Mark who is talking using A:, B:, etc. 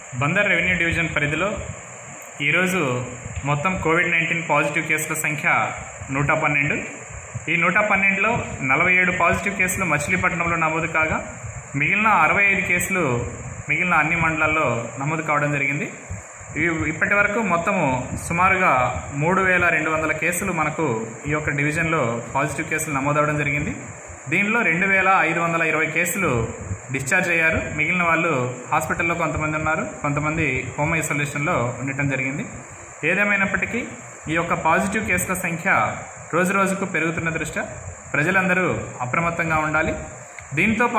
A: Bandar revenue division పరిధిలో ఈరోజు మొత్తం కోవిడ్ నైన్టీన్ పాజిటివ్ కేసుల సంఖ్య నూట పన్నెండు ఈ నూట పన్నెండులో నలభై ఏడు పాజిటివ్ కేసులు మచిలీపట్నంలో నమోదు కాగా మిగిలిన అరవై ఐదు కేసులు మిగిలిన అన్ని మండలాల్లో నమోదు కావడం జరిగింది ఇవి- ఇప్పటి వరకు మొత్తము సుమారుగా మూడు వేల రెండు వందల కేసులు మనకు ఈ యొక్క డివిజన్లో పాజిటివ్ కేసులు నమోదవడం జరిగింది దీనిలో రెండు వేల ఐదు వందల ఇరవై కేసులు డిశ్చార్జ్ అయ్యారు మిగిలిన వాళ్ళు హాస్పిటల్లో కొంతమంది ఉన్నారు కొంతమంది హోమ్ ఐసోలేషన్లో ఉండటం జరిగింది ఏదేమైనప్పటికీ ఈ యొక్క పాజిటివ్ కేసుల సంఖ్య రోజు రోజుకు పెరుగుతున్న దృష్ట్యా ప్రజలందరూ అప్రమత్తంగా ఉండాలి దీంతో పా-